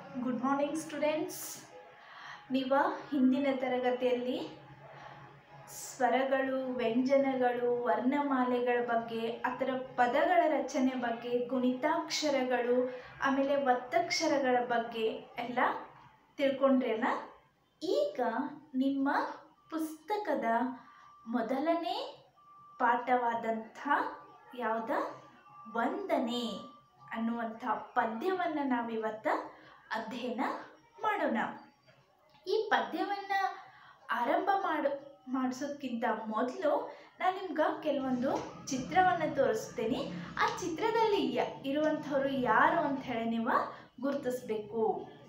Good morning students ನೀವು ಹಿಂದಿನ ತರಗತಿಯಲ್ಲಿ ಸ್ವರಗಳು ವ್ಯಂಜನಗಳು ವರ್ಣಮಾಲೆಗಳ ಬಗ್ಗೆ ಅದರ ಪದಗಳ ರಚನೆ ಬಗ್ಗೆ ಗುಣಿತಾಕ್ಷರಗಳು ಆಮೇಲೆ ಒತ್ತಕ್ಷರಗಳ ಬಗ್ಗೆ ಎಲ್ಲ ತಿಳ್ಕೊಂಡ್ರಲ್ಲ ಈಗ ನಿಮ್ಮ ಪುಸ್ತಕದ ಮೊದಲನೇ ಪಾಠವಾದಂಥ ಯಾವುದ ವಂದನೆ ಅನ್ನುವಂಥ ಪದ್ಯವನ್ನು ನಾವಿವತ್ತ ಅಧ್ಯಯನ ಮಾಡೋಣ ಈ ಪದ್ಯವನ್ನು ಆರಂಭ ಮಾಡು ಮಾಡಿಸೋದ್ಕಿಂತ ಮೊದಲು ನಾನು ನಿಮ್ಗೆ ಕೆಲವೊಂದು ಚಿತ್ರವನ್ನು ತೋರಿಸ್ತೀನಿ ಆ ಚಿತ್ರದಲ್ಲಿ ಯ ಇರುವಂಥವ್ರು ಯಾರು ಅಂತ ಹೇಳಿ ನೀವು ಗುರುತಿಸ್ಬೇಕು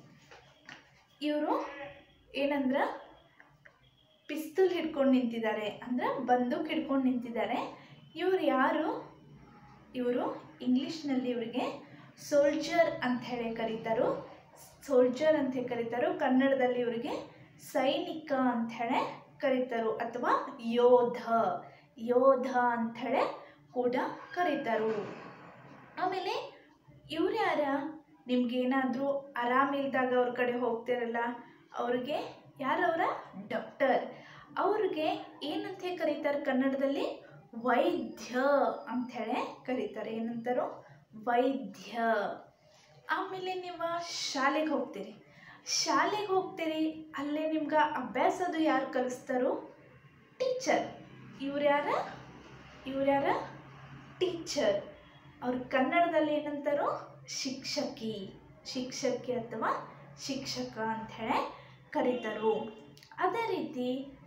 ಇವರು ಏನಂದ್ರೆ ಪಿಸ್ತೂಲ್ ಹಿಡ್ಕೊಂಡು ನಿಂತಿದ್ದಾರೆ ಅಂದ್ರೆ ಬಂದೂಕ್ ಹಿಡ್ಕೊಂಡು ನಿಂತಿದ್ದಾರೆ ಇವ್ರು ಯಾರು ಇವರು ಇಂಗ್ಲೀಷ್ನಲ್ಲಿ ಇವರಿಗೆ ಸೋಲ್ಜರ್ ಅಂತ ಹೇಳಿ ಕರೀತಾರೋ ಸೋಲ್ಜರ್ ಅಂತ ಹೇಳಿ ಕರೀತಾರೋ ಕನ್ನಡದಲ್ಲಿ ಇವರಿಗೆ ಸೈನಿಕ ಅಂತ ಹೇಳಿ ಕರೀತಾರೋ ಅಥವಾ ಯೋಧ ಯೋಧ ಅಂತ ಹೇಳಿ ಕೂಡ ಕರೀತಾರೋ ಆಮೇಲೆ ಇವ್ರು ಯಾರ ನಿಮ್ಗೇನಾದರೂ ಆರಾಮಿಲ್ದಾಗ ಅವ್ರ ಕಡೆ ಹೋಗ್ತಿರಲ್ಲ ಅವ್ರಿಗೆ ಯಾರವರ ಡಾಕ್ಟರ್ ಅವ್ರಿಗೆ ಏನಂತ ಹೇಳಿ ಕರೀತಾರೆ ಕನ್ನಡದಲ್ಲಿ ವೈದ್ಯ ಅಂಥೇಳಿ ಕರೀತಾರೆ ಏನಂತಾರೋ ವೈದ್ಯ ಆಮೇಲೆ ನೀವು ಶಾಲೆಗೆ ಹೋಗ್ತೀರಿ ಶಾಲೆಗೆ ಹೋಗ್ತೀರಿ ಅಲ್ಲೇ ನಿಮ್ಗೆ ಅಭ್ಯಾಸದು ಯಾರು ಕಲಿಸ್ತಾರೋ ಟೀಚರ್ ಇವ್ರು ಯಾರ ಇವ್ರು ಯಾರ ಟೀಚರ್ ಅವ್ರು ಕನ್ನಡದಲ್ಲಿ ಏನಂತಾರೋ ಶಿಕ್ಷಕಿ ಶಿಕ್ಷಕಿ ಅಥವಾ ಶಿಕ್ಷಕ ಅಂಥೇಳಿ ಕರೀತಾರೋ ಅದೇ ರೀತಿ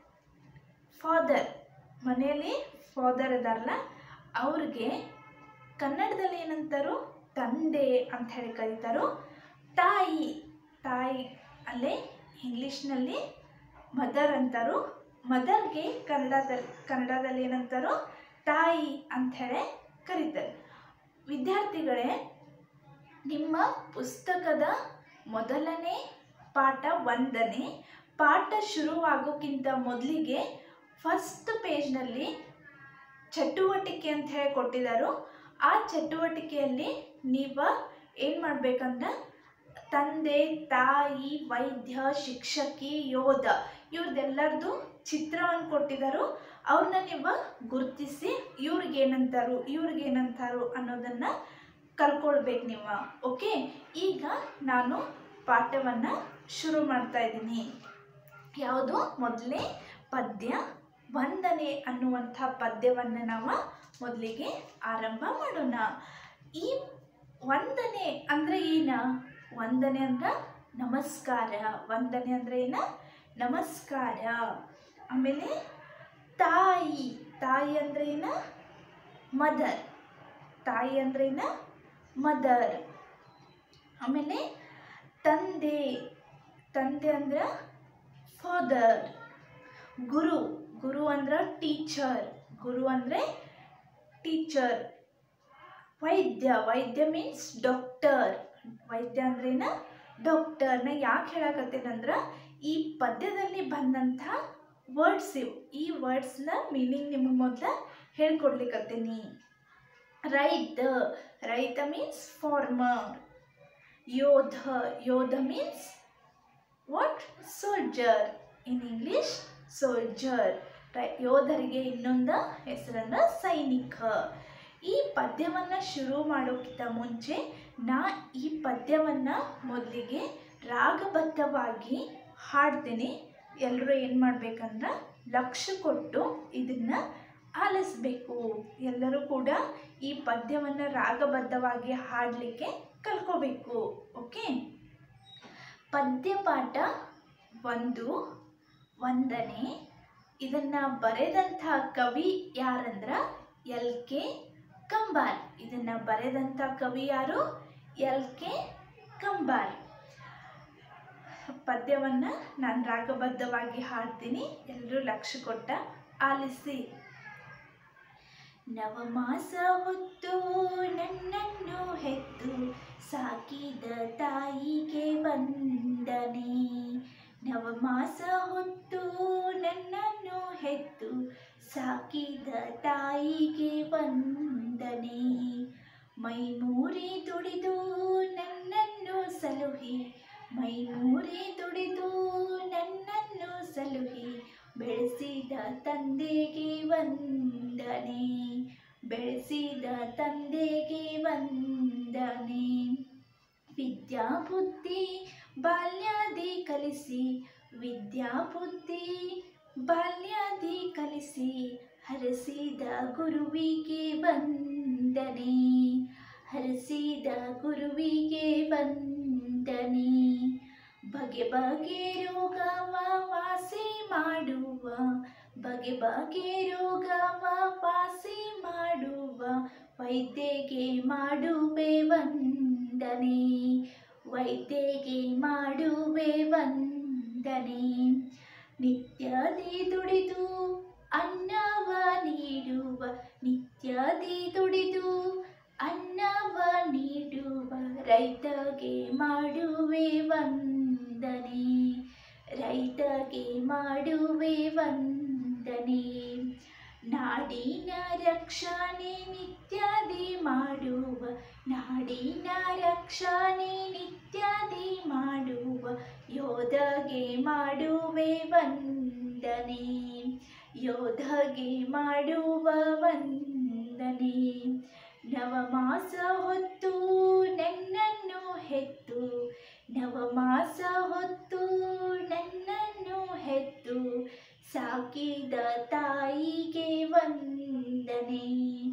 ಫಾದರ್ ಮನೆಯಲ್ಲಿ ಫಾದರ್ ಅದಾರಲ್ಲ ಅವ್ರಿಗೆ ಕನ್ನಡದಲ್ಲಿ ಏನಂತಾರೋ ತಂದೆ ಅಂತ ಹೇಳಿ ಕರೀತಾರೋ ತಾಯಿ ತಾಯಿ ಅಲ್ಲೇ ಇಂಗ್ಲೀಷ್ನಲ್ಲಿ ಮದರ್ ಅಂತಾರೋ ಮದರ್ಗೆ ಕನ್ನಡದಲ್ಲಿ ಕನ್ನಡದಲ್ಲಿ ಏನಂತಾರೋ ತಾಯಿ ಅಂಥೇಳಿ ಕರೀತಾರೆ ವಿದ್ಯಾರ್ಥಿಗಳೇ ನಿಮ್ಮ ಪುಸ್ತಕದ ಮೊದಲನೇ ಪಾಠ ವಂದನೆ ಪಾಠ ಶುರುವಾಗೋಕ್ಕಿಂತ ಮೊದಲಿಗೆ ಫಸ್ಟ್ ಪೇಜ್ನಲ್ಲಿ ಚಟುವಟಿಕೆ ಅಂತ ಹೇಳಿ ಕೊಟ್ಟಿದ್ದಾರೋ ಆ ಚಟುವಟಿಕೆಯಲ್ಲಿ ನೀವು ಏನು ಮಾಡ್ಬೇಕಂದ್ರೆ ತಂದೆ ತಾಯಿ ವೈದ್ಯ ಶಿಕ್ಷಕಿ ಯೋಧ ಇವ್ರದ್ದೆಲ್ಲರದು ಚಿತ್ರವನ್ನು ಕೊಟ್ಟಿದ್ದಾರೋ ಅವ್ರನ್ನ ನೀವು ಗುರುತಿಸಿ ಇವ್ರಿಗೇನಂತಾರು ಇವ್ರಿಗೇನಂತಾರು ಅನ್ನೋದನ್ನು ಕಲ್ಕೊಳ್ಬೇಕು ನೀವು ಓಕೆ ಈಗ ನಾನು ಪಾಠವನ್ನು ಶುರು ಮಾಡ್ತಾ ಇದ್ದೀನಿ ಯಾವುದು ಮೊದಲೇ ಪದ್ಯ ವಂದನೆ ಅನ್ನುವಂಥ ಪದ್ಯವನ್ನು ನಾವು ಮೊದಲಿಗೆ ಆರಂಭ ಮಾಡೋಣ ಈ ವಂದನೆ ಅಂದರೆ ಏನ ವಂದನೆ ಅಂದ್ರೆ ನಮಸ್ಕಾರ ವಂದನೆ ಅಂದರೆ ಏನ ನಮಸ್ಕಾರ ಆಮೇಲೆ ತಾಯಿ ತಾಯಿ ಅಂದರೆ ಏನ ಮದರ್ ತಾಯಿ ಅಂದ್ರೆ ಏನ ಮದರ್ ಆಮೇಲೆ ತಂದೆ ತಂದೆ ಅಂದ್ರೆ ಫಾದರ್ ಗುರು ಗುರು ಅಂದ್ರೆ ಟೀಚರ್ ಗುರು ಅಂದರೆ ಟೀಚರ್ ವೈದ್ಯ ವೈದ್ಯ ಮೀನ್ಸ್ ಡಾಕ್ಟರ್ ವೈದ್ಯ ಅಂದ್ರೇನ ಡಾಕ್ಟರ್ನ ಯಾಕೆ ಹೇಳಕತ್ತೇನಂದ್ರೆ ಈ ಪದ್ಯದಲ್ಲಿ ಬಂದಂಥ ವರ್ಡ್ಸ್ ಇವು ಈ ವರ್ಡ್ಸ್ನ ಮೀನಿಂಗ್ ನಿಮಗೆ ಮೊದಲ ಹೇಳ್ಕೊಡ್ಲಿಕ್ಕತ್ತೀನಿ ರೈತ ರೈತ ಮೀನ್ಸ್ ಫಾರ್ಮರ್ ಯೋಧ ಯೋಧ means what soldier in English soldier ಯೋಧರಿಗೆ ಇನ್ನೊಂದು ಹೆಸರನ್ನ ಸೈನಿಕ ಈ ಪದ್ಯವನ್ನು ಶುರು ಮಾಡೋಕ್ಕಿಂತ ಮುಂಚೆ ನಾ ಈ ಪದ್ಯವನ್ನು ಮೊದಲಿಗೆ ರಾಗಬದ್ಧವಾಗಿ ಹಾಡ್ತೀನಿ ಎಲ್ಲರೂ ಏನು ಮಾಡ್ಬೇಕಂದ್ರೆ ಲಕ್ಷ್ಯ ಕೊಟ್ಟು ಇದನ್ನು ಆಲಿಸ್ಬೇಕು ಎಲ್ಲರೂ ಕೂಡ ಈ ಪದ್ಯವನ್ನು ರಾಗಬದ್ಧವಾಗಿ ಹಾಡಲಿಕ್ಕೆ ಕಲ್ಕೋಬೇಕು ಓಕೆ ಪದ್ಯಪಾಠ ಒಂದು ವಂದನೆ ಇದನ್ನು ಬರೆದಂಥ ಕವಿ ಯಾರಂದ್ರೆ ಎಲ್ ಕೆ ಕಂಬಾರ್ ಇದನ್ನು ಬರೆದಂಥ ಕವಿ ಯಾರು ಎಲ್ ಕೆ ಕಂಬಾರ್ ಪದ್ಯವನ್ನು ನಾನು ರಾಗಬದ್ಧವಾಗಿ ಹಾಡ್ತೀನಿ ಎಲ್ಲರೂ ಲಕ್ಷ್ಯ ಕೊಟ್ಟ ಆಲಿಸಿ ನವಮಾಸ ಹೊತ್ತು ನನ್ನನ್ನು ಹೆತ್ತು ಸಾಕಿದ ತಾಯಿಗೆ ವಂದನೆ ನವಮಾಸ ಹೊತ್ತು ನನ್ನನ್ನು ಹೆತ್ತು ಸಾಕಿದ ತಾಯಿಗೆ ವಂದನೆ ಮೈ ಮೂರಿ ದುಡಿದು ನನ್ನನ್ನು ಸಲುಹಿ ಮೈ ಮೂರೆ ದುಡಿದು ನನ್ನನ್ನು ಸಲುಹಿ ಬೆಳೆಸಿದ ತಂದೆಗೆ ವಂದನೆ ಬೆಳೆಸಿದ ತಂದೆಗೆ ವಂದನೆ ವಿದ್ಯಾ ಬುದ್ಧಿ ಬಾಲ್ಯಾದಿ ಕಲಿಸಿ ವಿದ್ಯಾ ಬುದ್ಧಿ ಬಾಲ್ಯಾದಿ ಕಲಿಸಿ ಹರಸಿದ ಗುರುವಿಗೆ ವಂದನೆ ಹರಸಿದ ಗುರುವಿಗೆ ವಂದನೆ ಬಗೆ ಬಗೆ ರೋಗವ ವಾಸಿ ಮಾಡುವ ಬಗೆ ಬಗೆ ರೋಗವ ವಾಸಿ ಮಾಡುವ ವೈದ್ಯಗೆ ಮಾಡುವೆ ವಂದನೆ ವೈದ್ಯಗೆ ಮಾಡುವೆ ವಂದನೆ ನಿತ್ಯದಿ ದುಡಿದು ಅನ್ನವ ನೀಡುವ ನಿತ್ಯದಿ ದುಡಿದು ಅನ್ನವ ನೀಡುವ ರೈತಗೆ ಮಾಡುವೆ ವಂದನೆ ರೈತಗೆ ಮಾಡುವೆ ವಂದನೆ ನಾಡಿನ ರಕ್ಷಣೆ ನಿತ್ಯದಿ ಮಾಡುವ ನಾಡಿನ ರಕ್ಷಣೆ ನಿತ್ಯದಿ ಮಾಡುವ ಯೋಧಗೆ ಮಾಡುವೆ ವಂದನೆ ಯೋಧಗೆ ಮಾಡುವ ವಂದನೆ ನವಮಾಸ ಹೊತ್ತು ನನ್ನನ್ನು ಹೆತ್ತು ನವಮಾಸ ಹೊತ್ತು ನನ್ನನ್ನು ಹೆತ್ತು ಸಾಕಿದ ತಾಯಿಗೆ ವಂದನೆ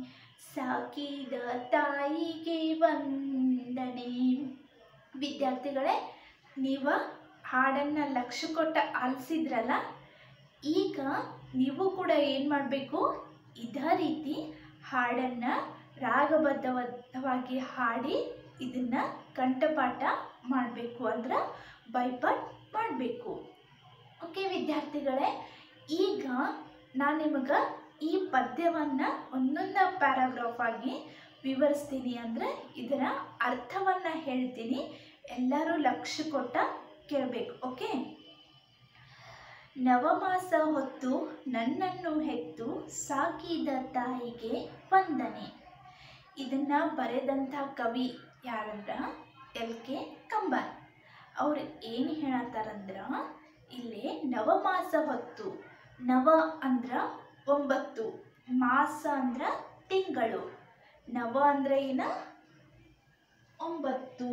ಸಾಕಿದ ತಾಯಿಗೆ ವಂದನೆ ವಿದ್ಯಾರ್ಥಿಗಳೇ ನೀವು ಹಾಡನ್ನು ಲಕ್ಷ್ಯ ಕೊಟ್ಟ ಆಲಿಸಿದ್ರಲ್ಲ ಈಗ ನೀವು ಕೂಡ ಏನು ಮಾಡಬೇಕು ಇದೇ ರೀತಿ ಹಾಡನ್ನು ರಾಗಬದ್ಧವಾಗಿ ಹಾಡಿ ಇದನ್ನು ಕಂಠಪಾಠ ಮಾಡಬೇಕು ಅಂದ್ರೆ ಬೈಪಾಟ್ ಮಾಡಬೇಕು ಓಕೆ ವಿದ್ಯಾರ್ಥಿಗಳೇ ಈಗ ನಾನು ನಿಮಗೆ ಈ ಪದ್ಯವನ್ನು ಒಂದೊಂದು ಪ್ಯಾರಾಗ್ರಾಫ್ ಆಗಿ ವಿವರಿಸ್ತೀನಿ ಅಂದರೆ ಇದರ ಅರ್ಥವನ್ನು ಹೇಳ್ತೀನಿ ಎಲ್ಲರೂ ಲಕ್ಷ್ಯ ಕೊಟ್ಟ ಕೇಳಬೇಕು ಓಕೆ ನವಮಾಸ ಹೊತ್ತು ನನ್ನನ್ನು ಹೆತ್ತು ಸಾಕಿದ ತಾಯಿಗೆ ವಂದನೆ ಇದನ್ನು ಬರೆದಂಥ ಕವಿ ಯಾರಂದ್ರ ಎಲ್ ಕೆ ಕಂಬಾರ್ ಅವ್ರು ಏನು ಹೇಳತ್ತಾರಂದ್ರೆ ಇಲ್ಲಿ ನವಮಾಸ ಹೊತ್ತು ನವ ಅಂದ್ರ ಒಂಬತ್ತು ಮಾಸ ಅಂದ್ರ ತಿಂಗಳು ನವ ಅಂದ್ರೆ ಏನ ಒಂಬತ್ತು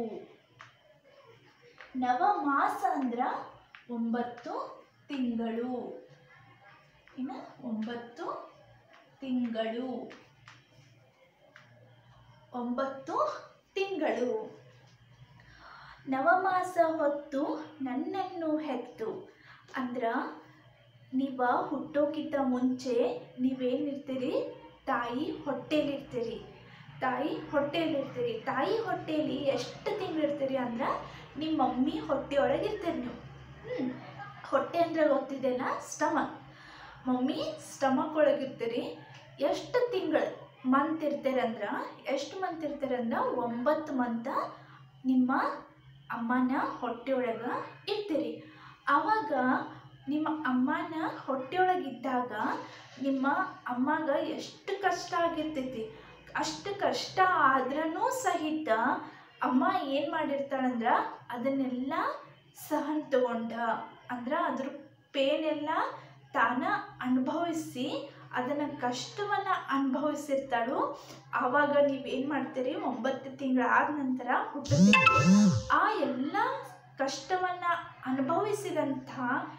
ನವಮಾಸ ಅಂದ್ರ ಒಂಬತ್ತು ತಿಂಗಳು ಇನ್ನ ಒಂಬತ್ತು ತಿಂಗಳು ಒಂಬತ್ತು ತಿಂಗಳು ನವಮಾಸ ಹೊತ್ತು ನನ್ನನ್ನು ಹೆತ್ತು ಅಂದ್ರ ನೀವ ಹುಟ್ಟೋಕ್ಕಿಂತ ಮುಂಚೆ ನೀವೇನಿರ್ತೀರಿ ತಾಯಿ ಹೊಟ್ಟೆಲಿರ್ತೀರಿ ತಾಯಿ ಹೊಟ್ಟೆಲಿರ್ತೀರಿ ತಾಯಿ ಹೊಟ್ಟೆಲಿ ಎಷ್ಟು ತಿಂಗಳಿರ್ತೀರಿ ಅಂದ್ರೆ ನಿಮ್ಮ ಮಮ್ಮಿ ಹೊಟ್ಟೆಯೊಳಗೆ ಇರ್ತೀರಿ ನೀವು ಹ್ಞೂ ಹೊಟ್ಟೆ ಅಂದರೆ ಗೊತ್ತಿದೆನಾ ಸ್ಟಮಕ್ ಮಮ್ಮಿ ಸ್ಟಮಕ್ ಒಳಗಿರ್ತೀರಿ ಎಷ್ಟು ತಿಂಗಳು ಮಂತ್ ಇರ್ತೀರಿ ಅಂದ್ರೆ ಎಷ್ಟು ಮಂತ್ ಇರ್ತೀರಿ ಅಂದ್ರೆ ಒಂಬತ್ತು ಮಂತ ನಿಮ್ಮ ಅಮ್ಮನ ಹೊಟ್ಟೆಯೊಳಗೆ ಇರ್ತೀರಿ ಆವಾಗ ನಿಮ್ಮ ಅಮ್ಮನ ಹೊಟ್ಟೆಯೊಳಗಿದ್ದಾಗ ನಿಮ್ಮ ಅಮ್ಮಗ ಎಷ್ಟು ಕಷ್ಟ ಆಗಿರ್ತೈತಿ ಅಷ್ಟು ಕಷ್ಟ ಆದ್ರೂ ಸಹಿತ ಅಮ್ಮ ಏನು ಮಾಡಿರ್ತಾಳಂದ್ರೆ ಅದನ್ನೆಲ್ಲ ಸಹನ್ ತಗೊಂಡ ಅಂದ್ರೆ ಅದ್ರ ಪೇನೆಲ್ಲ ತಾನ ಅನುಭವಿಸಿ ಅದನ್ನು ಕಷ್ಟವನ್ನು ಅನುಭವಿಸಿರ್ತಾಳು ಆವಾಗ ನೀವೇನು ಮಾಡ್ತೀರಿ ಒಂಬತ್ತು ತಿಂಗಳಾದ ನಂತರ ಹುಟ್ಟುತ್ತೀರಿ ಆ ಎಲ್ಲ ಕಷ್ಟವನ್ನು ಅನುಭವಿಸಿದಂಥ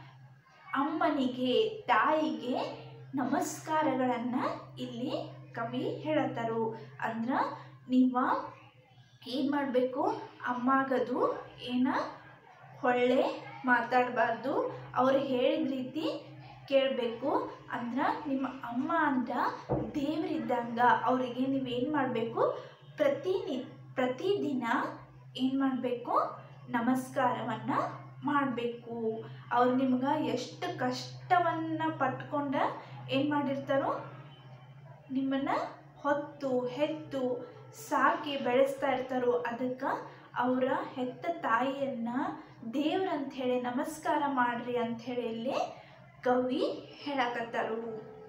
ಅಮ್ಮನಿಗೆ ತಾಯಿಗೆ ನಮಸ್ಕಾರಗಳನ್ನು ಇಲ್ಲಿ ಕವಿ ಹೇಳತ್ತಾರು ಅಂದ್ರೆ ನೀವು ಏನು ಮಾಡಬೇಕು ಅಮ್ಮಗದು ಏನ ಹೊಳ್ಳೆ ಮಾತಾಡಬಾರ್ದು ಅವ್ರು ಹೇಳಿದ ರೀತಿ ಕೇಳಬೇಕು ಅಂದ್ರೆ ನಿಮ್ಮ ಅಮ್ಮ ಅಂದ್ರೆ ದೇವರಿದ್ದಂಗ ಅವರಿಗೆ ನೀವೇನು ಮಾಡಬೇಕು ಪ್ರತಿನಿ ಪ್ರತಿದಿನ ಏನು ಮಾಡಬೇಕು ನಮಸ್ಕಾರವನ್ನು ಮಾಡಬೇಕು ಅವ್ರು ನಿಮ್ಗೆ ಎಷ್ಟು ಕಷ್ಟವನ್ನು ಪಟ್ಕೊಂಡ ಏನು ಮಾಡಿರ್ತಾರೋ ನಿಮ್ಮನ್ನು ಹೊತ್ತು ಹೆತ್ತು ಸಾಕಿ ಬೆಳೆಸ್ತಾ ಇರ್ತಾರೋ ಅದಕ್ಕೆ ಅವರ ಹೆತ್ತ ತಾಯಿಯನ್ನು ದೇವ್ರಂತ ಹೇಳಿ ನಮಸ್ಕಾರ ಮಾಡ್ರಿ ಅಂತ ಹೇಳಿ ಇಲ್ಲಿ ಕವಿ ಹೇಳಕತ್ತಾರು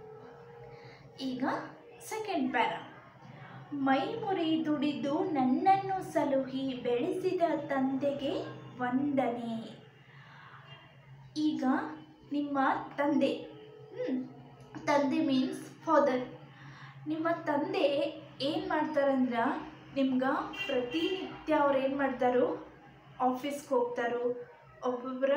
ಈಗ ಸೆಕೆಂಡ್ ಪ್ಯಾರ ಮೈ ಮುರಿ ದುಡಿದು ನನ್ನನ್ನು ಸಲುಹಿ ಬೆಳೆಸಿದ ತಂದೆಗೆ ವಂದನೆ ಈಗ ನಿಮ್ಮ ತಂದೆ ಹ್ಮ್, ತಂದೆ ಮೀನ್ಸ್ ಫಾದರ್ ನಿಮ್ಮ ತಂದೆ ಏನು ಮಾಡ್ತಾರಂದ್ರೆ ನಿಮ್ಗೆ ಪ್ರತಿನಿತ್ಯ ಅವ್ರು ಏನು ಮಾಡ್ತಾರೋ ಆಫೀಸ್ಗೆ ಹೋಗ್ತಾರೋ ಒಬ್ಬೊಬ್ಬರ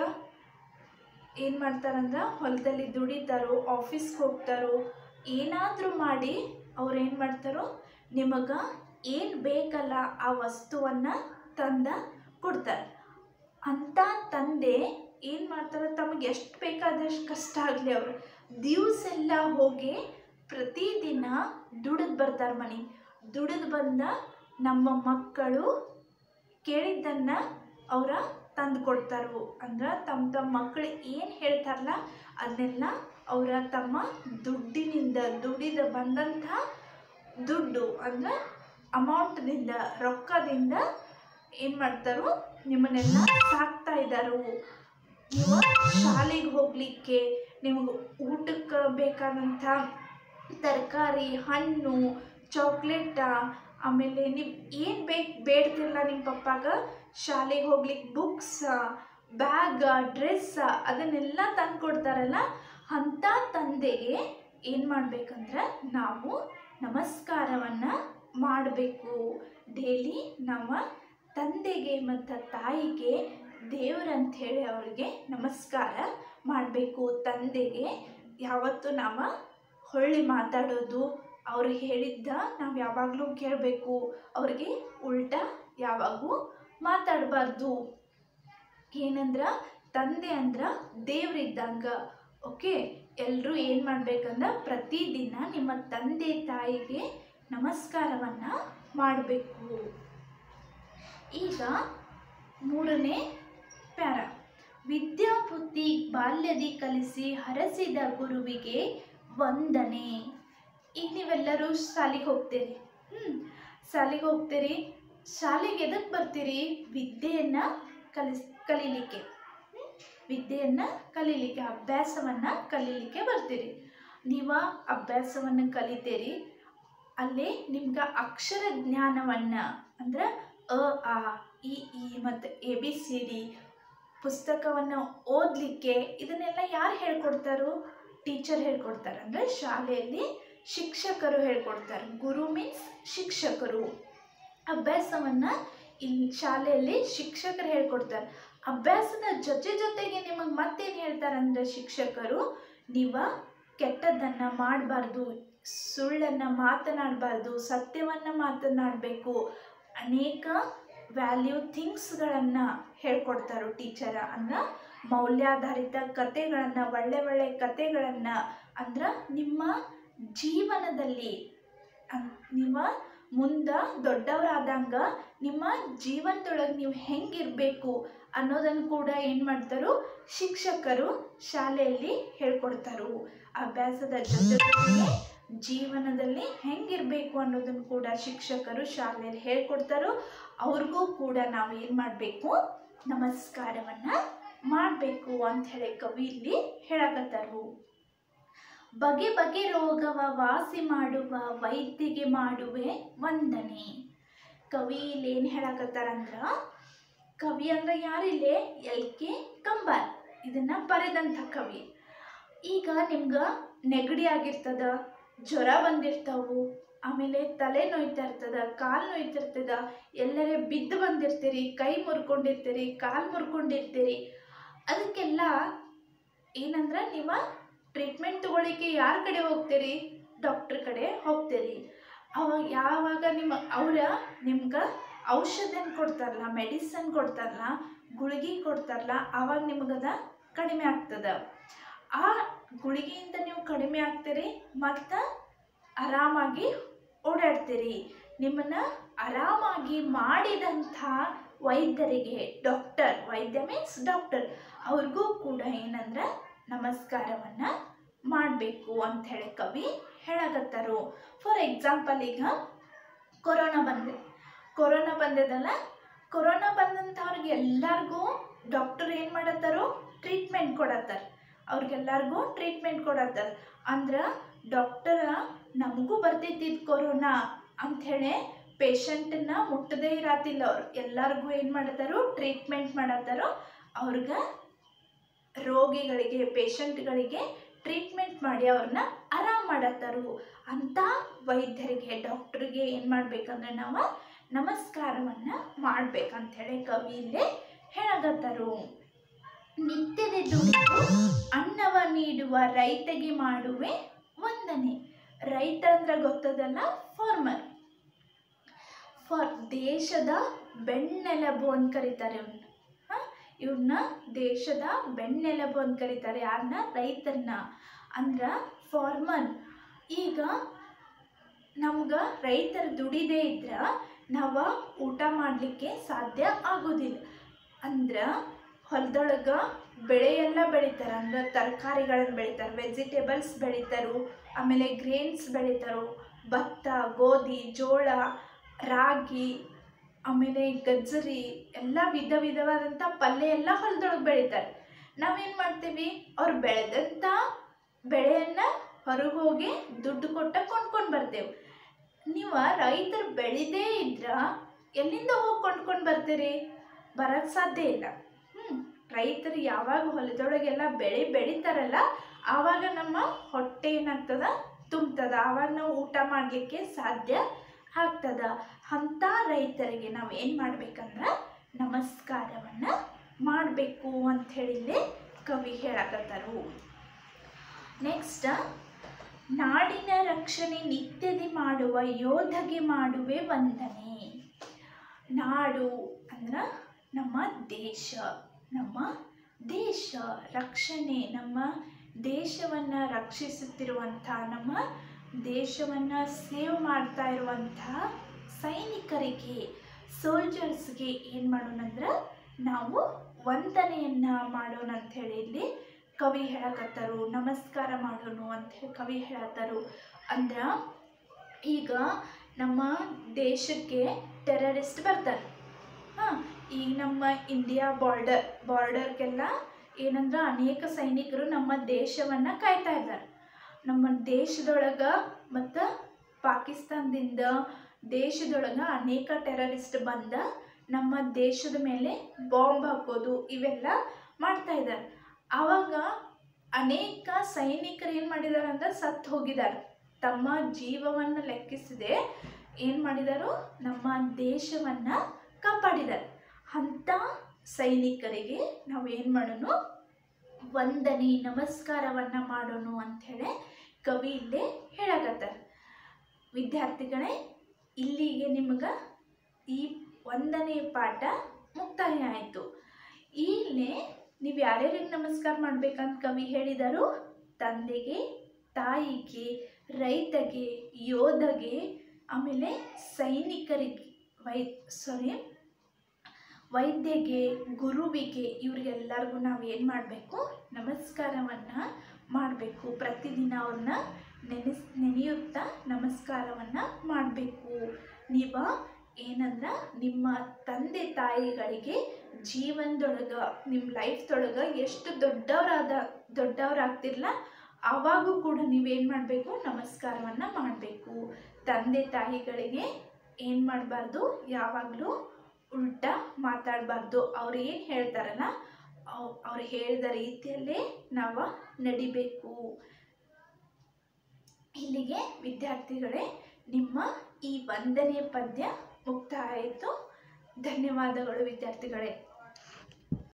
ಏನು ಮಾಡ್ತಾರಂದ್ರೆ ಹೊಲದಲ್ಲಿ ದುಡಿತಾರೋ ಆಫೀಸ್ಗೆ ಹೋಗ್ತಾರೋ ಏನಾದರೂ ಮಾಡಿ ಅವ್ರು ಏನು ಮಾಡ್ತಾರೋ ನಿಮಗೆ ಏನು ಬೇಕಲ್ಲ ಆ ವಸ್ತುವನ್ನು ತಂದ ಕೊಡ್ತಾರೆ ಅಂಥ ತಂದೆ ಏನು ಮಾಡ್ತಾರೆ ತಮಗೆ ಎಷ್ಟು ಬೇಕಾದಷ್ಟು ಕಷ್ಟ ಆಗಲಿ ಅವರು ದಿವಸೆಲ್ಲ ಹೋಗಿ ಪ್ರತಿದಿನ ದುಡಿದು ಬರ್ತಾರೆ ಮನೆಗೆ ದುಡಿದು ಬಂದ ನಮ್ಮ ಮಕ್ಕಳು ಕೇಳಿದ್ದನ್ನು ಅವರ ತಂದು ಕೊಡ್ತಾರೋ ಅಂದ್ರೆ ತಮ್ಮ ತಮ್ಮ ಮಕ್ಕಳು ಏನು ಹೇಳ್ತಾರಲ್ಲ ಅದನ್ನೆಲ್ಲ ಅವರ ತಮ್ಮ ದುಡ್ಡಿನಿಂದ ದುಡಿದ ಬಂದಂಥ ದುಡ್ಡು ಅಂದರೆ ಅಮೌಂಟ್ನಿಂದ ರೊಕ್ಕದಿಂದ ಏನು ಮಾಡ್ತಾರೋ ನಿಮ್ಮನ್ನೆಲ್ಲ ಸಾಕ್ತಾ ಇದ್ದಾರೋ ನೀವು ಶಾಲೆಗೆ ಹೋಗಲಿಕ್ಕೆ ನಿಮಗೆ ಊಟಕ್ಕೆ ಬೇಕಾದಂಥ ತರಕಾರಿ ಹಣ್ಣು ಚಾಕ್ಲೇಟ ಆಮೇಲೆ ನೀವು ಏನು ಬೇಕು ಬೇಡ್ತಿರಲ್ಲ ನಿಮ್ಮ ಪಪ್ಪಾಗ ಶಾಲೆಗೆ ಹೋಗ್ಲಿಕ್ಕೆ ಬುಕ್ಸ ಬ್ಯಾಗ ಡ್ರೆಸ್ಸ ಅದನ್ನೆಲ್ಲ ತಂದು ಕೊಡ್ತಾರಲ್ಲ ಅಂಥ ತಂದೆಗೆ ಏನು ಮಾಡಬೇಕಂದ್ರೆ ನಾವು ನಮಸ್ಕಾರವನ್ನು ಮಾಡಬೇಕು ಡೈಲಿ ನಮ್ಮ ತಂದೆಗೆ ಮತ್ತು ತಾಯಿಗೆ ದೇವರಂತ ಹೇಳಿ ಅವ್ರಿಗೆ ನಮಸ್ಕಾರ ಮಾಡಬೇಕು ತಂದೆಗೆ ಯಾವತ್ತು ನಾವು ಹೊಳ್ಳಿ ಮಾತಾಡೋದು ಅವ್ರು ಹೇಳಿದ್ದ ನಾವು ಯಾವಾಗಲೂ ಕೇಳಬೇಕು ಅವ್ರಿಗೆ ಉಲ್ಟಾ ಯಾವಾಗೂ ಮಾತಾಡಬಾರ್ದು ಏನಂದ್ರೆ ತಂದೆ ಅಂದ್ರೆ ದೇವ್ರಿದ್ದಂಗ ಓಕೆ ಎಲ್ಲರೂ ಏನು ಮಾಡ್ಬೇಕಂದ್ರೆ ಪ್ರತಿದಿನ ನಿಮ್ಮ ತಂದೆ ತಾಯಿಗೆ ನಮಸ್ಕಾರವನ್ನು ಮಾಡಬೇಕು ಈಗ ಮೂರನೇ ಪ್ಯಾರ ವಿದ್ಯಾಬುದ್ಧಿ ಬಾಲ್ಯದಿ ಕಲಿಸಿ ಹರಸಿದ ಗುರುವಿಗೆ ವಂದನೆ ಈಗ ನೀವೆಲ್ಲರೂ ಶಾಲೆಗೆ ಹೋಗ್ತೀರಿ ಹ್ಞೂ ಶಾಲೆಗೆ ಹೋಗ್ತೀರಿ ಶಾಲೆಗೆ ಎದಕ್ಕೆ ಬರ್ತೀರಿ ವಿದ್ಯೆಯನ್ನು ಕಲಿಸ್ ಕಲೀಲಿಕ್ಕೆ ಹ್ಮ್? ವಿದ್ಯೆಯನ್ನು ಕಲೀಲಿಕ್ಕೆ ಅಭ್ಯಾಸವನ್ನು ಕಲೀಲಿಕ್ಕೆ ಬರ್ತೀರಿ ನೀವು ಅಭ್ಯಾಸವನ್ನು ಕಲಿತೀರಿ ಅಲ್ಲಿ ನಿಮ್ಗೆ ಅಕ್ಷರ ಜ್ಞಾನವನ್ನು ಅಂದ್ರೆ ಅ ಆ ಇ ಈ ಮತ್ತು ಎ ಬಿ ಸಿ ಡಿ ಪುಸ್ತಕವನ್ನು ಓದಲಿಕ್ಕೆ ಇದನ್ನೆಲ್ಲ ಯಾರು ಹೇಳ್ಕೊಡ್ತಾರೋ ಟೀಚರ್ ಹೇಳ್ಕೊಡ್ತಾರೆ ಅಂದರೆ ಶಾಲೆಯಲ್ಲಿ ಶಿಕ್ಷಕರು ಹೇಳ್ಕೊಡ್ತಾರೆ ಗುರು ಮೀನ್ಸ್ ಶಿಕ್ಷಕರು ಅಭ್ಯಾಸವನ್ನು ಇಲ್ಲಿ ಶಾಲೆಯಲ್ಲಿ ಶಿಕ್ಷಕರು ಹೇಳ್ಕೊಡ್ತಾರೆ ಅಭ್ಯಾಸದ ಜೊತೆ ಜೊತೆಗೆ ನಿಮಗೆ ಮತ್ತೇನು ಹೇಳ್ತಾರೆ ಅಂದರೆ ಶಿಕ್ಷಕರು ನೀವು ಕೆಟ್ಟದ್ದನ್ನು ಮಾಡಬಾರ್ದು ಸುಳ್ಳನ್ನು ಮಾತನಾಡಬಾರ್ದು ಸತ್ಯವನ್ನು ಮಾತನಾಡಬೇಕು ಅನೇಕ ವ್ಯಾಲ್ಯೂ ಥಿಂಗ್ಸ್ಗಳನ್ನು ಹೇಳ್ಕೊಡ್ತಾರೆ ಟೀಚರ ಅಂದ್ರೆ ಮೌಲ್ಯಾಧಾರಿತ ಕತೆಗಳನ್ನು ಒಳ್ಳೆ ಒಳ್ಳೆ ಕತೆಗಳನ್ನು ಅಂದ್ರೆ ನಿಮ್ಮ ಜೀವನದಲ್ಲಿ ಅನ್- ನಿಮ್ಮ ಮುಂದೆ ದೊಡ್ಡವರಾದಂಗ ನಿಮ್ಮ ಜೀವನದೊಳಗೆ ನೀವು ಹೆಂಗಿರಬೇಕು ಅನ್ನೋದನ್ನು ಕೂಡ ಏನು ಮಾಡ್ತಾರೋ ಶಿಕ್ಷಕರು ಶಾಲೆಯಲ್ಲಿ ಹೇಳ್ಕೊಡ್ತಾರೋ ಅಭ್ಯಾಸದ ಜೊತೆ ಜೊತೆಗೆ ಜೀವನದಲ್ಲಿ ಹೆಂಗಿರಬೇಕು ಅನ್ನೋದನ್ನು ಕೂಡ ಶಿಕ್ಷಕರು ಶಾಲೆಯಲ್ಲಿ ಹೇಳ್ಕೊಡ್ತಾರೋ ಅವ್ರಿಗೂ ಕೂಡ ನಾವು ಏನು ಮಾಡಬೇಕು ನಮಸ್ಕಾರವನ್ನು ಮಾಡಬೇಕು ಅಂತ ಹೇಳಿ ಕವಿ ಇಲ್ಲಿ ಹೇಳಕತ್ತಾರು ಬಗೆ ಬಗೆ ರೋಗವ ವಾಸಿ ಮಾಡುವ ವೈದ್ಯಗೆ ಮಾಡುವೆ ವಂದನೆ ಕವಿ ಇಲ್ಲಿ ಏನು ಹೇಳಕತ್ತಾರಂದ್ರ ಕವಿ ಅಂದ್ರೆ ಯಾರಿಲ್ಲೇ ಎಲ್ ಕೆ ಕಂಬಾರ್ ಇದನ್ನ ಬರೆದಂಥ ಕವಿ ಈಗ ನಿಮ್ಗೆ ನೆಗಡಿ ಆಗಿರ್ತದ ಜ್ವರ ಬಂದಿರ್ತಾವು ಆಮೇಲೆ ತಲೆ ನೋಯ್ತಾ ಇರ್ತದ ಕಾಲು ನೋಯ್ತಿರ್ತದ ಎಲ್ಲರೇ ಬಿದ್ದು ಬಂದಿರ್ತೀರಿ ಕೈ ಮುರ್ಕೊಂಡಿರ್ತೀರಿ ಕಾಲು ಮುರ್ಕೊಂಡಿರ್ತೀರಿ ಅದಕ್ಕೆಲ್ಲ ಏನಂದ್ರೆ ನೀವು ಟ್ರೀಟ್ಮೆಂಟ್ ತಗೊಳ್ಳಿಕ್ಕೆ ಯಾರ ಕಡೆ ಹೋಗ್ತೀರಿ ಡಾಕ್ಟ್ರ್ ಕಡೆ ಹೋಗ್ತೀರಿ ಅವಾಗ ಯಾವಾಗ ನಿಮ್ಮ ಅವರ ನಿಮ್ಗೆ ಔಷಧನ ಕೊಡ್ತಾರಲ್ಲ ಮೆಡಿಸನ್ ಕೊಡ್ತಾರಲ್ಲ ಗುಳಿಗೆ ಕೊಡ್ತಾರಲ್ಲ ಆವಾಗ ನಿಮಗದ ಕಡಿಮೆ ಆಗ್ತದೆ ಆ ಗುಳಿಗೆಯಿಂದ ನೀವು ಕಡಿಮೆ ಆಗ್ತೀರಿ ಮತ್ತು ಆರಾಮಾಗಿ ಓಡಾಡ್ತೀರಿ ನಿಮ್ಮನ್ನು ಆರಾಮಾಗಿ ಮಾಡಿದಂಥ ವೈದ್ಯರಿಗೆ ಡಾಕ್ಟರ್ ವೈದ್ಯ ಮೀನ್ಸ್ ಡಾಕ್ಟರ್ ಅವ್ರಿಗೂ ಕೂಡ ಏನಂದ್ರೆ ನಮಸ್ಕಾರವನ್ನು ಮಾಡಬೇಕು ಅಂತ ಹೇಳಿ ಕವಿ ಹೇಳಕತ್ತಾರು ಫಾರ್ ಎಕ್ಸಾಂಪಲ್ ಈಗ ಕೊರೋನಾ ಬಂದಿದೆ ಕೊರೋನಾ ಬಂದಿದಲ್ಲ ಕೊರೋನಾ ಬಂದಂಥವ್ರಿಗೆ ಎಲ್ಲರಿಗೂ ಡಾಕ್ಟರ್ ಏನು ಮಾಡತ್ತಾರೋ ಟ್ರೀಟ್ಮೆಂಟ್ ಕೊಡತ್ತಾರ ಅವ್ರಿಗೆಲ್ಲರಿಗೂ ಟ್ರೀಟ್ಮೆಂಟ್ ಕೊಡತ್ತಾರ ಅಂದ್ರೆ ಡಾಕ್ಟರ ನಮಗೂ ಬರ್ತೈತಿ ಇದು ಕೊರೋನಾ ಅಂಥೇಳಿ ಪೇಷಂಟನ್ನ ಮುಟ್ಟದೇ ಇರಾತಿಲ್ಲ ಅವ್ರು ಎಲ್ಲರಿಗೂ ಏನು ಮಾಡತ್ತಾರೋ ಟ್ರೀಟ್ಮೆಂಟ್ ಮಾಡತ್ತಾರೋ ಅವ್ರಿಗೆ ರೋಗಿಗಳಿಗೆ ಪೇಷಂಟ್ಗಳಿಗೆ ಟ್ರೀಟ್ಮೆಂಟ್ ಮಾಡಿ ಅವ್ರನ್ನ ಆರಾಮ್ ಮಾಡತ್ತಾರು ಅಂಥ ವೈದ್ಯರಿಗೆ ಡಾಕ್ಟ್ರಿಗೆ ಏನು ಮಾಡ್ಬೇಕಂದ್ರೆ ನಾವು ನಮಸ್ಕಾರವನ್ನು ಮಾಡ್ಬೇಕಂಥೇಳಿ ಕವಿ ಇಲ್ಲಿ ಹೇಳಗತ್ತಾರು ನಿತ್ಯದ ದುಡಿದು ಅನ್ನವ ನೀಡುವ ರೈತಗೆ ಮಾಡುವೆ ವಂದನೆ ರೈತ ಅಂದ್ರೆ ಗೊತ್ತದಲ್ಲ ಫಾರ್ಮರ್ ಫಾರ್ ದೇಶದ ಬೆನ್ನೆಲುಬು ಅಂತ ಕರೀತಾರೆ ಇವನ್ನ ಇವನ್ನ ದೇಶದ ಬೆನ್ನೆಲುಬು ಅಂತ ಕರೀತಾರೆ ಯಾರನ್ನ ರೈತರನ್ನ ಅಂದ್ರೆ ಫಾರ್ಮರ್ ಈಗ ನಮ್ಗೆ ರೈತರು ದುಡಿದೇ ಇದ್ರೆ ನಾವು ಊಟ ಮಾಡಲಿಕ್ಕೆ ಸಾಧ್ಯ ಆಗೋದಿಲ್ಲ ಅಂದ್ರೆ ಹೊಲದೊಳಗೆ ಬೆಳೆ ಎಲ್ಲ ಬೆಳಿತಾರೆ ಅಂದ್ರೆ ತರಕಾರಿಗಳನ್ನು ಬೆಳಿತಾರೆ ವೆಜಿಟೇಬಲ್ಸ್ ಬೆಳಿತಾರು ಆಮೇಲೆ ಗ್ರೇನ್ಸ್ ಬೆಳಿತಾರು ಭತ್ತ ಗೋಧಿ ಜೋಳ ರಾಗಿ ಆಮೇಲೆ ಗಜ್ಜರಿ ಎಲ್ಲ ವಿಧ ವಿಧವಾದಂಥ ಪಲ್ಯ ಎಲ್ಲ ಹೊಲದೊಳಗೆ ಬೆಳಿತಾರೆ ನಾವೇನು ಮಾಡ್ತೀವಿ ಅವ್ರು ಬೆಳೆದಂಥ ಬೆಳೆಯನ್ನು ಹೊರಗೆ ಹೋಗಿ ದುಡ್ಡು ಕೊಟ್ಟ ಕೊಂಡ್ಕೊಂಡು ಬರ್ತೇವೆ ನೀವು ರೈತರು ಬೆಳೆದೇ ಇದ್ರ ಎಲ್ಲಿಂದ ಹೋಗಿ ಕೊಂಡ್ಕೊಂಡು ಬರ್ತೀರಿ ಬರೋಕ್ಕೆ ಸಾಧ್ಯ ಇಲ್ಲ ಹ್ಞೂ ರೈತರು ಯಾವಾಗ ಹೊಲದೊಳಗೆಲ್ಲ ಬೆಳೆ ಬೆಳಿತಾರಲ್ಲ ಆವಾಗ ನಮ್ಮ ಹೊಟ್ಟೆ ಏನಾಗ್ತದ ತುಂಬ್ತದ ಆವಾಗ ನಾವು ಊಟ ಮಾಡಲಿಕ್ಕೆ ಸಾಧ್ಯ ಆಗ್ತದ ಅಂಥ ರೈತರಿಗೆ ನಾವು ಏನು ಮಾಡ್ಬೇಕಂದ್ರೆ ನಮಸ್ಕಾರವನ್ನು ಮಾಡಬೇಕು ಅಂತ ಹೇಳಿಲ್ಲಿ ಕವಿ ಹೇಳಕತ್ತಾರು ನೆಕ್ಸ್ಟ್ ನಾಡಿನ ರಕ್ಷಣೆ ನಿತ್ಯದಿ ಮಾಡುವ ಯೋಧಗೆ ಮಾಡುವೆ ವಂದನೆ ನಾಡು ಅಂದ್ರೆ ನಮ್ಮ ದೇಶ ನಮ್ಮ ದೇಶ ರಕ್ಷಣೆ ನಮ್ಮ ದೇಶವನ್ನು ರಕ್ಷಿಸುತ್ತಿರುವಂಥ ನಮ್ಮ ದೇಶವನ್ನು ಸೇವ್ ಮಾಡ್ತಾ ಇರುವಂಥ ಸೈನಿಕರಿಗೆ ಸೋಲ್ಜರ್ಸ್ಗೆ ಏನು ಮಾಡೋಣಂದ್ರೆ ನಾವು ವಂದನೆಯನ್ನು ಮಾಡೋಣ ಅಂಥೇಳಿ ಇಲ್ಲಿ ಕವಿ ಹೇಳಕತ್ತಾರು ನಮಸ್ಕಾರ ಮಾಡೋಣ ಅಂಥೇಳಿ ಕವಿ ಹೇಳತ್ತಾರು ಅಂದ್ರೆ ಈಗ ನಮ್ಮ ದೇಶಕ್ಕೆ ಟೆರರಿಸ್ಟ್ ಬರ್ತಾರೆ ಹಾಂ ಈಗ ನಮ್ಮ ಇಂಡಿಯಾ ಬಾರ್ಡರ್ ಬಾರ್ಡರ್ಗೆಲ್ಲ ಏನಂದ್ರೆ ಅನೇಕ ಸೈನಿಕರು ನಮ್ಮ ದೇಶವನ್ನು ಕಾಯ್ತಾ ಇದ್ದಾರೆ ನಮ್ಮ ದೇಶದೊಳಗೆ ಮತ್ತು ಪಾಕಿಸ್ತಾನದಿಂದ ದೇಶದೊಳಗೆ ಅನೇಕ ಟೆರರಿಸ್ಟ್ ಬಂದ ನಮ್ಮ ದೇಶದ ಮೇಲೆ ಬಾಂಬ್ ಹಾಕೋದು ಇವೆಲ್ಲ ಮಾಡ್ತಾ ಇದ್ದಾರೆ ಆವಾಗ ಅನೇಕ ಸೈನಿಕರು ಏನು ಮಾಡಿದ್ದಾರೆ ಅಂದ್ರೆ ಸತ್ತು ಹೋಗಿದ್ದಾರೆ ತಮ್ಮ ಜೀವವನ್ನು ಲೆಕ್ಕಿಸದೆ ಏನು ಮಾಡಿದಾರು ನಮ್ಮ ದೇಶವನ್ನು ಕಾಪಾಡಿದ್ದಾರೆ ಅಂಥ ಸೈನಿಕರಿಗೆ ನಾವು ಏನು ಮಾಡೋಣ ವಂದನೆ ನಮಸ್ಕಾರವನ್ನು ಮಾಡೋಣ ಅಂಥೇಳಿ ಕವಿ ಇಲ್ಲೇ ಹೇಳಕತ್ತಾರೆ ವಿದ್ಯಾರ್ಥಿಗಳೇ ಇಲ್ಲಿಗೆ ನಿಮ್ಗೆ ಈ ಒಂದನೇ ಪಾಠ ಮುಕ್ತಾಯ ಆಯಿತು ಇಲ್ಲಿ ನೀವು ಯಾರ್ಯಾರಿಗೆ ನಮಸ್ಕಾರ ಮಾಡ್ಬೇಕಂತ ಕವಿ ಹೇಳಿದರು ತಂದೆಗೆ ತಾಯಿಗೆ ರೈತಗೆ ಯೋಧಗೆ ಆಮೇಲೆ ಸೈನಿಕರಿಗೆ ವೈ ಸಾರಿ ವೈದ್ಯಗೆ ಗುರುವಿಗೆ ಇವರಿಗೆಲ್ಲರಿಗೂ ನಾವು ಏನು ಮಾಡಬೇಕು ನಮಸ್ಕಾರವನ್ನು ಮಾಡಬೇಕು ಪ್ರತಿದಿನ ಅವ್ರನ್ನ ನೆನೆಸ್ ನೆನೆಯುತ್ತಾ ನಮಸ್ಕಾರವನ್ನು ಮಾಡಬೇಕು ನೀವು ಏನಂದ್ರೆ ನಿಮ್ಮ ತಂದೆ ತಾಯಿಗಳಿಗೆ ಜೀವನದೊಳಗೆ ನಿಮ್ಮ ಲೈಫ್ದೊಳಗೆ ಎಷ್ಟು ದೊಡ್ಡವರಾದ ದೊಡ್ಡವರಾಗ್ತಿರಲ್ಲ ಆವಾಗೂ ಕೂಡ ನೀವೇನು ಮಾಡಬೇಕು ನಮಸ್ಕಾರವನ್ನು ಮಾಡಬೇಕು ತಂದೆ ತಾಯಿಗಳಿಗೆ ಏನು ಮಾಡಬಾರ್ದು ಯಾವಾಗಲೂ ಉಲ್ಟಾ ಮಾತಾಡಬಾರ್ದು ಅವ್ರು ಏನು ಹೇಳ್ತಾರಲ್ಲ ಅವ್ ಅವ್ರು ಹೇಳಿದ ರೀತಿಯಲ್ಲೇ ನಾವು ನಡಿಬೇಕು ಇಲ್ಲಿಗೆ ವಿದ್ಯಾರ್ಥಿಗಳೇ ನಿಮ್ಮ ಈ ವಂದನೆ ಪದ್ಯ ಮುಕ್ತಾಯ ಆಯಿತು ಧನ್ಯವಾದಗಳು ವಿದ್ಯಾರ್ಥಿಗಳೇ